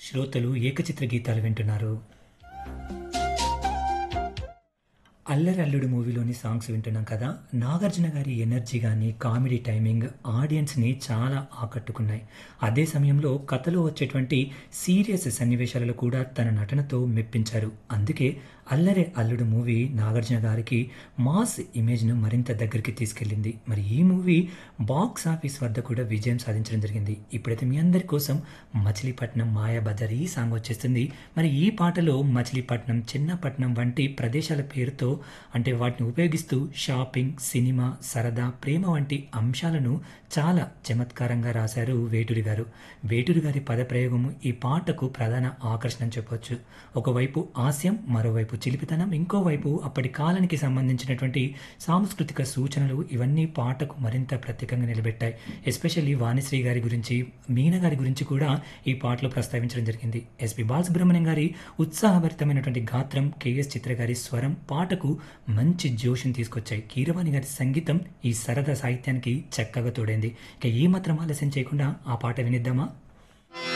శ్రోతలు ఏకచిత్ర గీతాలు వింటున్నారు అల్లరి అల్లుడు మూవీలోని సాంగ్స్ వింటున్నాం కదా నాగార్జున గారి ఎనర్జీ కానీ కామెడీ టైమింగ్ ఆడియన్స్ని చాలా ఆకట్టుకున్నాయి అదే సమయంలో కథలో వచ్చేటువంటి సీరియస్ సన్నివేశాలలో కూడా తన నటనతో మెప్పించారు అందుకే అల్లరి అల్లుడు మూవీ నాగార్జున గారికి మాస్ ఇమేజ్ను మరింత దగ్గరికి తీసుకెళ్ళింది మరి ఈ మూవీ బాక్స్ ఆఫీస్ వద్ద కూడా విజయం సాధించడం జరిగింది ఇప్పుడైతే మీ అందరి కోసం మచిలీపట్నం మాయాబజార్ ఈ సాంగ్ వచ్చేస్తుంది మరి ఈ పాటలో మచిలీపట్నం చిన్నపట్నం వంటి ప్రదేశాల పేరుతో అంటే వాటిని ఉపయోగిస్తూ షాపింగ్ సినిమా సరదా ప్రేమ వంటి అంశాలను చాలా చమత్కారంగా రాశారు వేటూరి గారు వేటూరి గారి పదప్రయోగము ఈ పాటకు ప్రధాన ఆకర్షణ అని చెప్పొచ్చు ఒకవైపు హాస్యం మరోవైపు చిలిపితనం ఇంకోవైపు అప్పటి కాలానికి సంబంధించినటువంటి సాంస్కృతిక సూచనలు ఇవన్నీ పాటకు మరింత ప్రత్యేకంగా నిలబెట్టాయి ఎస్పెషల్లీ వాణిశ్రీ గారి గురించి మీన గారి గురించి కూడా ఈ పాటలో ప్రస్తావించడం జరిగింది ఎస్పి బాలసుబ్రహ్మణ్యం గారి ఉత్సాహభరితమైనటువంటి గాత్రం కేఎస్ చిత్ర గారి స్వరం పాటకు మంచి జోషుని తీసుకొచ్చాయి కీరవాణి గారి సంగీతం ఈ సరదా సాహిత్యానికి చక్కగా తోడైంది ఇక ఈ మాత్రం ఆలస్యం చేయకుండా ఆ పాట వినిద్దామా